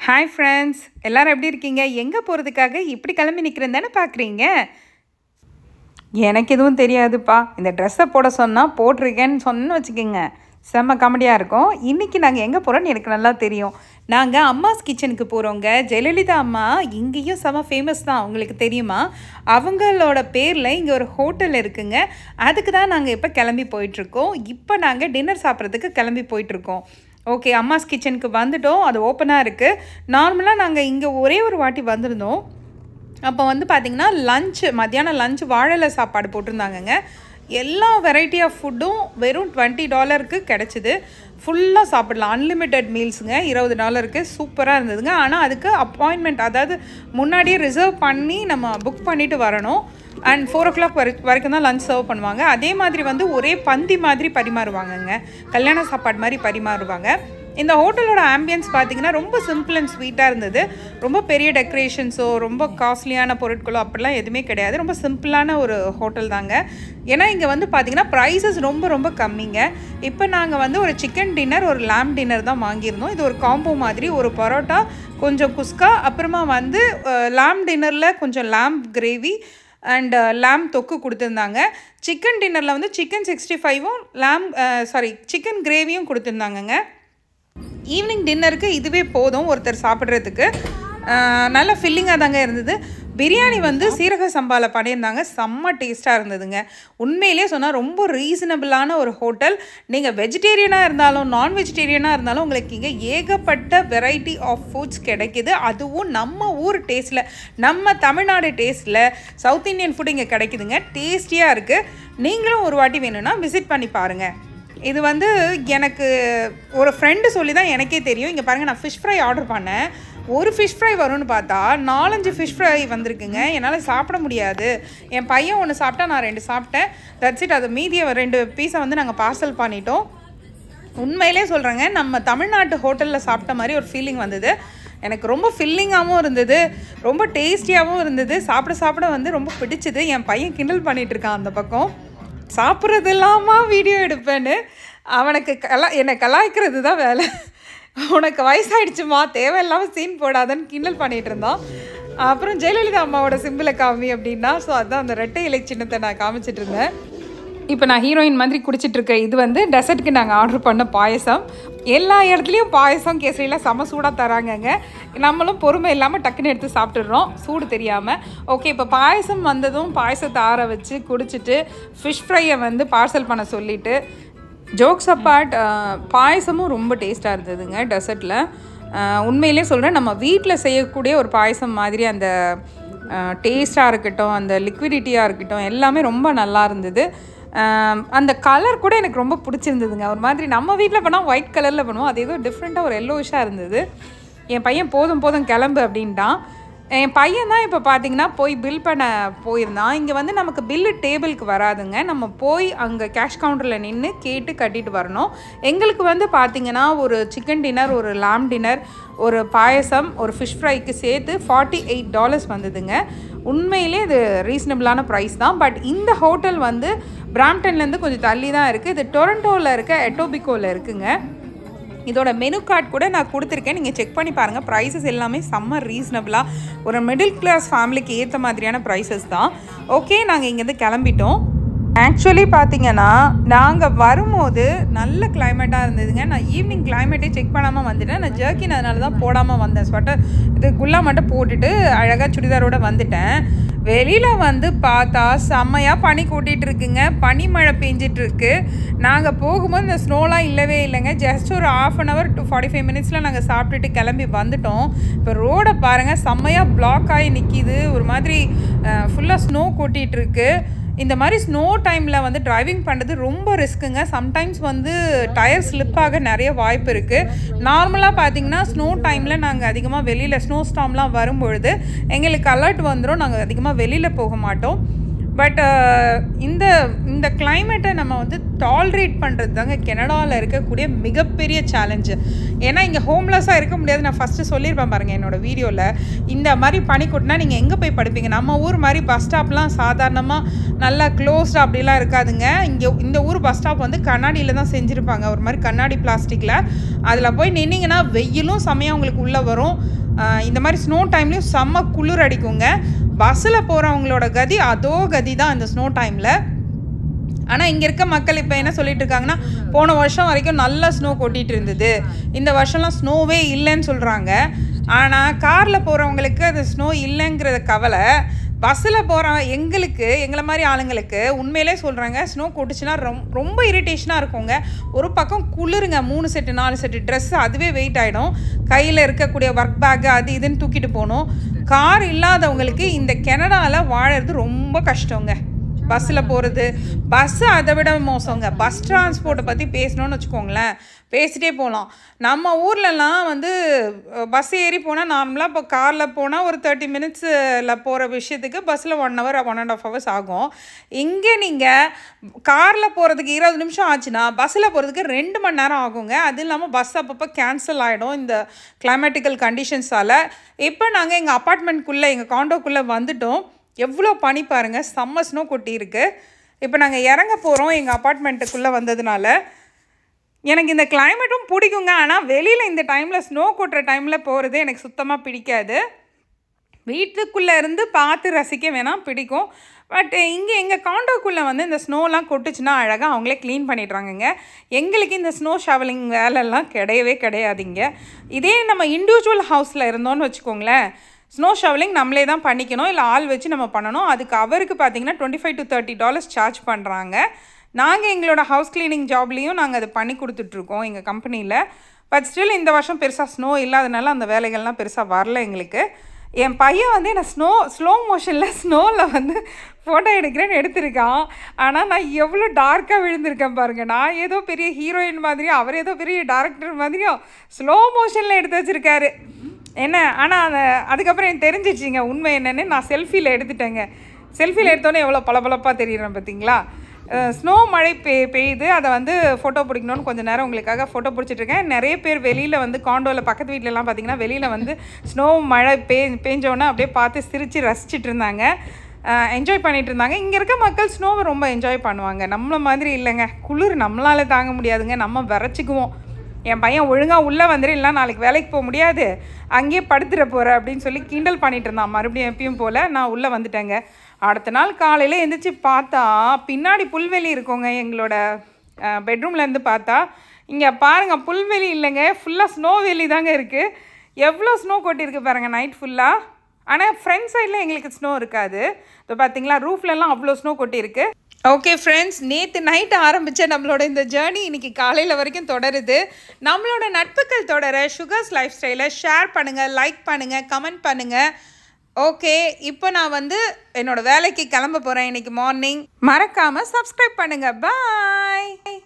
hi friends எல்லாரும் எப்படி இருக்கீங்க எங்கே போகிறதுக்காக இப்படி கிளம்பி நிற்கிறேன் தானே பார்க்குறீங்க எனக்கு எதுவும் தெரியாதுப்பா இந்த ட்ரெஸ்ஸை போட சொன்னால் போட்டிருக்கேன்னு சொன்னு வச்சுக்கோங்க செம்ம காமெடியாக இருக்கும் இன்றைக்கி நாங்கள் எங்கே போகிறோன்னு எனக்கு நல்லா தெரியும் நாங்கள் அம்மாஸ் கிச்சனுக்கு போகிறோங்க ஜெயலலிதா அம்மா இங்கேயும் செம்ம ஃபேமஸ் தான் உங்களுக்கு தெரியுமா அவங்களோட பேரில் இங்கே ஒரு ஹோட்டல் இருக்குங்க அதுக்கு தான் நாங்கள் இப்போ கிளம்பி போயிட்டுருக்கோம் இப்போ நாங்கள் டின்னர் சாப்பிட்றதுக்கு கிளம்பி போயிட்டுருக்கோம் ஓகே அம்மாஸ் கிச்சனுக்கு வந்துட்டோம் அது ஓப்பனாக இருக்குது நார்மலாக நாங்கள் இங்கே ஒரே ஒரு வாட்டி வந்திருந்தோம் அப்போ வந்து பார்த்திங்கன்னா லஞ்ச் மத்தியானம் லஞ்ச் வாழலை சாப்பாடு போட்டிருந்தாங்கங்க எல்லா வெரைட்டி ஆஃப் ஃபுட்டும் வெறும் டுவெண்ட்டி டாலருக்கு கிடச்சிது ஃபுல்லாக சாப்பிடலாம் அன்லிமிட்டெட் மீல்ஸுங்க இருபது டாலருக்கு சூப்பராக இருந்ததுங்க ஆனால் அதுக்கு அப்பாயின்மெண்ட் அதாவது முன்னாடியே ரிசர்வ் பண்ணி நம்ம புக் பண்ணிவிட்டு வரணும் அண்ட் ஃபோர் ஓ கிளாக் வரை வரைக்கும் தான் லஞ்ச் சர்வ் பண்ணுவாங்க அதே மாதிரி வந்து ஒரே பந்தி மாதிரி பரிமாறுவாங்கங்க கல்யாண சாப்பாடு மாதிரி பரிமாறுவாங்க இந்த ஹோட்டலோட ஆம்பியன்ஸ் பார்த்தீங்கன்னா ரொம்ப சிம்பிள் அண்ட் ஸ்வீட்டாக இருந்தது ரொம்ப பெரிய டெக்கரேஷன்ஸோ ரொம்ப காஸ்ட்லியான பொருட்களோ அப்படிலாம் எதுவுமே கிடையாது ரொம்ப சிம்பிளான ஒரு ஹோட்டல் தாங்க ஏன்னா இங்கே வந்து பார்த்தீங்கன்னா ப்ரைஸஸ் ரொம்ப ரொம்ப கம்மிங்க இப்போ நாங்கள் வந்து ஒரு சிக்கன் டின்னர் ஒரு லேம் டின்னர் தான் வாங்கியிருந்தோம் இது ஒரு காம்போ மாதிரி ஒரு பரோட்டா கொஞ்சம் குஸ்கா அப்புறமா வந்து லேம் டின்னரில் கொஞ்சம் லேம் கிரேவி அண்ட் லேம் தொக்கு கொடுத்துருந்தாங்க சிக்கன் டின்னரில் வந்து சிக்கன் சிக்ஸ்டி ஃபைவும் லேம் சாரி சிக்கன் கிரேவியும் கொடுத்துருந்தாங்கங்க ஈவினிங் டின்னருக்கு இதுவே போதும் ஒருத்தர் சாப்பிட்றதுக்கு நல்ல ஃபில்லிங்காக தாங்க இருந்தது பிரியாணி வந்து சீரக சம்பாவில் பண்ணியிருந்தாங்க செம்ம டேஸ்ட்டாக இருந்ததுங்க உண்மையிலே சொன்னால் ரொம்ப ரீசனபிளான ஒரு ஹோட்டல் நீங்கள் வெஜிடேரியனாக இருந்தாலும் நான் வெஜிடேரியனாக இருந்தாலும் உங்களுக்கு இங்கே ஏகப்பட்ட வெரைட்டி ஆஃப் ஃபுட்ஸ் கிடைக்கிது அதுவும் நம்ம ஊர் டேஸ்ட்டில் நம்ம தமிழ்நாடு டேஸ்ட்டில் சவுத் இந்தியன் ஃபுட் இங்கே கிடைக்குதுங்க டேஸ்டியாக இருக்குது நீங்களும் ஒரு வாட்டி வேணும்னா விசிட் பண்ணி பாருங்கள் இது வந்து எனக்கு ஒரு ஃப்ரெண்டு சொல்லி தான் எனக்கே தெரியும் இங்கே பாருங்கள் நான் ஃபிஷ் ஃப்ரை ஆர்டர் பண்ணேன் ஒரு ஃபிஷ் ஃப்ரை வரும்னு பார்த்தா நாலஞ்சு ஃபிஷ் ஃப்ரை வந்திருக்குங்க என்னால் சாப்பிட முடியாது என் பையன் ஒன்று சாப்பிட்டா நான் ரெண்டு சாப்பிட்டேன் தட்ஸ் இட் அது மீதியை ரெண்டு பீஸை வந்து நாங்கள் பார்சல் பண்ணிட்டோம் உண்மையிலே சொல்கிறேங்க நம்ம தமிழ்நாட்டு ஹோட்டலில் சாப்பிட்ட மாதிரி ஒரு ஃபீலிங் வந்தது எனக்கு ரொம்ப ஃபில்லிங்காகவும் இருந்தது ரொம்ப டேஸ்டியாகவும் இருந்தது சாப்பிட சாப்பிட வந்து ரொம்ப பிடிச்சது என் பையன் கிண்டல் பண்ணிகிட்டு இருக்கான் அந்த பக்கம் சாப்பிட்றது இல்லாமல் வீடியோ எடுப்பேன்னு அவனுக்கு கலா என்னை கலாய்க்கிறது தான் வேலை உனக்கு வயசாயிடுச்சுமா தேவையில்லாமல் சீன் போடாதன்னு கிண்டல் பண்ணிகிட்டு இருந்தான் அப்புறம் ஜெயலலிதா அம்மாவோட சிம்பிளை காமி அப்படின்னா ஸோ அதான் அந்த ரெட்டை இலை சின்னத்தை நான் காமிச்சிட்டு இருந்தேன் இப்போ நான் ஹீரோயின் மாதிரி குடிச்சிட்ருக்க இது வந்து டெசர்ட்டுக்கு நாங்கள் ஆர்டர் பண்ண பாயசம் எல்லா இடத்துலையும் பாயசம் கேசரியெலாம் செம சூடாக தராங்கங்க நம்மளும் பொறுமை இல்லாமல் டக்குன்னு எடுத்து சாப்பிட்டுடுறோம் சூடு தெரியாமல் ஓகே இப்போ பாயசம் வந்ததும் பாயசத்தை ஆற வச்சு குடிச்சிட்டு ஃபிஷ் ஃப்ரையை வந்து பார்சல் பண்ண சொல்லிவிட்டு ஜோக்ஸ் அப்பார்ட் பாயசமும் ரொம்ப டேஸ்ட்டாக இருந்ததுங்க டெசர்ட்டில் உண்மையிலே சொல்கிறேன் நம்ம வீட்டில் செய்யக்கூடிய ஒரு பாயசம் மாதிரி அந்த டேஸ்ட்டாக இருக்கட்டும் அந்த லிக்விடிட்டியாக இருக்கட்டும் எல்லாமே ரொம்ப நல்லா இருந்தது அந்த கலர் கூட எனக்கு ரொம்ப பிடிச்சிருந்ததுங்க ஒரு மாதிரி நம்ம வீட்டில் பண்ணால் ஒயிட் கலரில் பண்ணுவோம் அது ஏதோ டிஃப்ரெண்ட்டாக ஒரு எல்லோஷாக இருந்தது என் பையன் போதும் போதும் கிளம்பு அப்படின்ட்டான் என் பையன் தான் இப்போ பார்த்தீங்கன்னா போய் பில் பண்ண போயிருந்தான் இங்கே வந்து நமக்கு பில்லு டேபிளுக்கு வராதுங்க நம்ம போய் அங்கே கேஷ் கவுண்டரில் நின்று கேட்டு கட்டிட்டு வரணும் எங்களுக்கு வந்து பார்த்திங்கன்னா ஒரு சிக்கன் டின்னர் ஒரு லாம் டின்னர் ஒரு பாயசம் ஒரு ஃபிஷ் ஃப்ரைக்கு சேர்த்து ஃபார்ட்டி எயிட் டாலர்ஸ் வந்ததுங்க உண்மையிலே இது ரீசனபிளான ப்ரைஸ் தான் பட் இந்த ஹோட்டல் வந்து பிராம்டன்லேருந்து கொஞ்சம் தள்ளி தான் இருக்குது இது டொரண்டோவில் இருக்க எட்டோபிகோவில் இருக்குங்க இதோட மெனு கார்டு கூட நான் கொடுத்துருக்கேன் நீங்கள் செக் பண்ணி பாருங்கள் ப்ரைஸஸ் எல்லாமே செம்ம ரீசனபிளாக ஒரு மிடில் கிளாஸ் ஃபேமிலிக்கு ஏற்ற மாதிரியான ப்ரைஸஸ் தான் ஓகே நாங்கள் இங்கேருந்து கிளம்பிட்டோம் ஆக்சுவலி பார்த்தீங்கன்னா நாங்கள் வரும்போது நல்ல கிளைமேட்டாக இருந்ததுங்க நான் ஈவினிங் கிளைமேட்டே செக் பண்ணாமல் வந்துட்டேன் நான் ஜர்க்கின் அதனால தான் போடாமல் வந்தேன் ஸ்வெட்டர் இது குல்லா மட்டும் போட்டுட்டு அழகாக சுடிதாரோடு வந்துட்டேன் வெளியில் வந்து பார்த்தா செம்மையாக பனி கூட்டிகிட்டு இருக்குங்க பனி மழை பெஞ்சிட்டு இருக்கு நாங்கள் போகும்போது இந்த ஸ்னோலாம் இல்லவே இல்லைங்க ஜஸ்ட் ஒரு half an hour to forty five மினிட்ஸில் நாங்கள் சாப்பிட்டுட்டு கிளம்பி வந்துட்டோம் இப்போ ரோடை பாருங்கள் செம்மையாக பிளாக் ஆகி நிற்கிது ஒரு மாதிரி ஃபுல்லாக ஸ்னோ கொட்டிகிட்டு இருக்கு இந்த மாதிரி ஸ்னோ டைமில் வந்து டிரைவிங் பண்ணுறது ரொம்ப ரிஸ்க்குங்க சம்டைம்ஸ் வந்து டயர் ஸ்லிப் ஆக நிறைய வாய்ப்பு இருக்குது நார்மலாக பார்த்தீங்கன்னா ஸ்னோ டைமில் நாங்கள் அதிகமாக வெளியில் ஸ்னோ ஸ்டாம்லாம் வரும்பொழுது எங்களுக்கு அலர்ட் வந்துடும் நாங்கள் அதிகமாக வெளியில் போக மாட்டோம் பட் இந்த இந்த கிளைமேட்டை நம்ம வந்து டாலரேட் பண்ணுறது தாங்க கெனடாவில் இருக்கக்கூடிய மிகப்பெரிய சேலஞ்சு ஏன்னா இங்கே ஹோம்லெஸ்ஸாக இருக்க முடியாது நான் ஃபஸ்ட்டு சொல்லியிருப்பேன் பாருங்கள் என்னோடய வீடியோவில் இந்த மாதிரி பனி கொட்டினா நீங்கள் எங்கே போய் படுப்பீங்க நம்ம ஊர் மாதிரி பஸ் ஸ்டாப்லாம் சாதாரணமாக நல்லா க்ளோஸ்ட் அப்படிலாம் இருக்காதுங்க இங்கே இந்த ஊர் பஸ் ஸ்டாப் வந்து கண்ணாடியில் தான் செஞ்சுருப்பாங்க ஒரு மாதிரி கண்ணாடி பிளாஸ்டிக்கில் அதில் போய் நின்னீங்கன்னா வெயிலும் செம்மையாக உங்களுக்கு உள்ளே வரும் ஆஹ் இந்த மாதிரி ஸ்னோ டைம்லேயும் செம்ம குளிர் அடிக்குங்க பஸ்ஸில் போகிறவங்களோட கதி அதோ கதி தான் இந்த ஸ்னோ டைமில் ஆனால் இங்கே இருக்க மக்கள் இப்போ என்ன சொல்லிட்டு இருக்காங்கன்னா போன வருஷம் வரைக்கும் நல்லா ஸ்னோ கொட்டிட்டு இருந்தது இந்த வருஷம்லாம் ஸ்னோவே இல்லைன்னு சொல்கிறாங்க ஆனால் காரில் போகிறவங்களுக்கு அது ஸ்னோ இல்லைங்கிறத கவலை பஸ்ஸில் போகிற எங்களுக்கு எங்களை மாதிரி ஆளுங்களுக்கு உண்மையிலே சொல்கிறாங்க ஸ்னோ கொட்டுச்சுன்னா ரொம் ரொம்ப இரிட்டேஷனாக இருக்குங்க ஒரு பக்கம் குளிருங்க மூணு செட்டு நாலு செட்டு ட்ரெஸ் அதுவே வெயிட் ஆகிடும் கையில் இருக்கக்கூடிய ஒர்க் பேக்கு அது இதுன்னு தூக்கிட்டு போகணும் கார் இல்லாதவங்களுக்கு இந்த கனடாவில் வாழறது ரொம்ப கஷ்டங்க பஸ்ஸில் போகிறது பஸ்ஸு அதை விட மோசங்க பஸ் டிரான்ஸ்போர்ட்டை பற்றி பேசணும்னு வச்சுக்கோங்களேன் பேசிட்டே போகலாம் நம்ம ஊர்லலாம் வந்து பஸ் ஏறி போனால் நார்மலாக இப்போ காரில் போனால் ஒரு தேர்ட்டி மினிட்ஸில் போகிற விஷயத்துக்கு பஸ்ஸில் one hour one and half hours ஆகும் இங்கே நீங்கள் காரில் போகிறதுக்கு இருபது நிமிஷம் ஆச்சுன்னா பஸ்ஸில் போகிறதுக்கு ரெண்டு மணி நேரம் ஆகுங்க அது இல்லாமல் பஸ் அப்பப்போ கேன்சல் ஆகிடும் இந்த கிளைமேட்டிக்கல் கண்டிஷன்ஸால் இப்போ நாங்கள் எங்கள் அப்பார்ட்மெண்ட்குள்ளே எங்கள் காண்டோக்குள்ளே வந்துட்டோம் எவ்வளோ பனி பாருங்கள் செம்ம ஸ்னோ கொட்டி இருக்கு இப்போ நாங்கள் இறங்க போகிறோம் எங்கள் அப்பார்ட்மெண்ட்டுக்குள்ளே வந்ததுனால எனக்கு இந்த கிளைமேட்டும் பிடிக்குங்க ஆனால் வெளியில் இந்த டைமில் ஸ்னோ கொட்டுற டைமில் போகிறது எனக்கு சுத்தமாக பிடிக்காது வீட்டுக்குள்ளே இருந்து பார்த்து ரசிக்க வேணால் பிடிக்கும் பட் இங்கே எங்கள் காண்டோக்குள்ளே வந்து இந்த ஸ்னோலாம் கொட்டுச்சுன்னா அழகாக அவங்களே க்ளீன் பண்ணிடுறாங்கங்க எங்களுக்கு இந்த ஸ்னோ ஷவலிங் வேலைலாம் கிடையவே கிடையாதுங்க இதே நம்ம இண்டிவிஜுவல் ஹவுஸில் இருந்தோம்னு வச்சுக்கோங்களேன் ஸ்னோ ஷவலிங் நம்மளே தான் பண்ணிக்கணும் இல்லை ஆள் வச்சு நம்ம பண்ணணும் அதுக்கு அவருக்கு பார்த்தீங்கன்னா twenty five to thirty dollars charge பண்ணுறாங்க நாங்கள் எங்களோட ஹவுஸ் க்ளீனிங் ஜாப்லேயும் நாங்கள் அதை பண்ணி கொடுத்துட்ருக்கோம் எங்கள் கம்பெனியில் பட் ஸ்டில் இந்த வருஷம் பெருசாக ஸ்னோ இல்லாதனால அந்த வேலைகள்லாம் பெருசாக வரல எங்களுக்கு என் பையன் வந்து என்ன ஸ்னோ ஸ்லோ மோஷனில் ஸ்னோவில் வந்து ஃபோட்டோ எடுக்கிறேன்னு எடுத்திருக்கான் ஆனால் நான் எவ்வளோ டார்க்காக விழுந்திருக்கேன் பாருங்கள் நான் ஏதோ பெரிய ஹீரோயின் மாதிரியும் அவர் ஏதோ பெரிய டேரக்டர் மாதிரியும் ஸ்லோ மோஷனில் எடுத்து வச்சுருக்காரு என்ன ஆனால் அந்த அதுக்கப்புறம் எனக்கு தெரிஞ்சிச்சிங்க உண்மை என்னென்னு நான் செல்ஃபியில் எடுத்துட்டேங்க செல்ஃபியில் எடுத்தோன்னே எவ்வளோ பளபளப்பாக தெரியுறேன் பார்த்தீங்களா ஸ்னோ மழை பெய் பெய்யுது அதை வந்து ஃபோட்டோ பிடிக்கணும்னு கொஞ்சம் நேரம் உங்களுக்காக ஃபோட்டோ பிடிச்சிட்ருக்கேன் நிறைய பேர் வெளியில் வந்து காண்டோவில் பக்கத்து வீட்டிலலாம் பார்த்தீங்கன்னா வெளியில் வந்து ஸ்னோ மழை பெய் பெஞ்சோன்னே அப்படியே பார்த்து சிரித்து ரசிச்சிட்டு இருந்தாங்க என்ஜாய் பண்ணிட்டு இருந்தாங்க இங்கே இருக்க மக்கள் ஸ்னோவை ரொம்ப என்ஜாய் பண்ணுவாங்க நம்மள மாதிரி இல்லைங்க குளிர் நம்மளால தாங்க முடியாதுங்க நம்ம விரைச்சிக்குவோம் என் பையன் ஒழுங்காக உள்ளே வந்துடு இல்லை நாளைக்கு வேலைக்கு போக முடியாது அங்கேயே படுத்துட போகிற அப்படின்னு சொல்லி கிண்டல் பண்ணிட்டு இருந்தான் மறுபடியும் எப்பயும் போல் நான் உள்ளே வந்துட்டேங்க அடுத்த நாள் காலையில் எந்திரிச்சு பார்த்தா பின்னாடி புல்வெளி இருக்குங்க எங்களோட பெட்ரூம்லேருந்து பார்த்தா இங்கே பாருங்கள் புல்வெளி இல்லைங்க ஃபுல்லாக ஸ்னோ வெளி தாங்க இருக்குது எவ்வளோ ஸ்னோ கொட்டியிருக்கு பாருங்கள் நைட் ஃபுல்லாக ஆனால் ஃப்ரண்ட் சைடில் எங்களுக்கு ஸ்னோ இருக்காது இப்போ பார்த்தீங்களா ரூஃப்லலாம் அவ்வளோ ஸ்னோ கொட்டியிருக்கு ஓகே ஃப்ரெண்ட்ஸ் நேற்று நைட்டு ஆரம்பித்த நம்மளோட இந்த ஜேர்னி இன்னைக்கு காலையில் வரைக்கும் தொடருது நம்மளோட நட்புகள் தொடர சுகர்ஸ் லைஃப் ஸ்டைலை ஷேர் பண்ணுங்கள் லைக் பண்ணுங்கள் கமெண்ட் பண்ணுங்கள் ஓகே இப்போ நான் வந்து என்னோட வேலைக்கு கிளம்ப போகிறேன் இன்னைக்கு மார்னிங் மறக்காமல் சப்ஸ்கிரைப் பண்ணுங்கள் பாய்